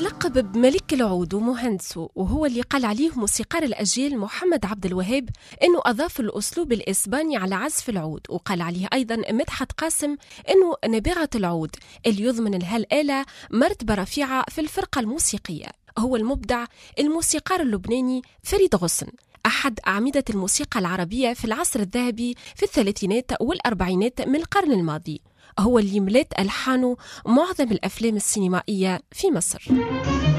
يتلقب بملك العود ومهندسه وهو اللي قال عليه موسيقار الأجيال محمد عبد الوهاب أنه أضاف الأسلوب الإسباني على عزف العود وقال عليه أيضا مدحت قاسم أنه نبغة العود اللي يضمن لها الآلة مرتبة رفيعة في الفرقة الموسيقية هو المبدع الموسيقار اللبناني فريد غصن أحد أعمدة الموسيقى العربية في العصر الذهبي في الثلاثينات والأربعينات من القرن الماضي هو اللي ملات ألحانه معظم الأفلام السينمائية في مصر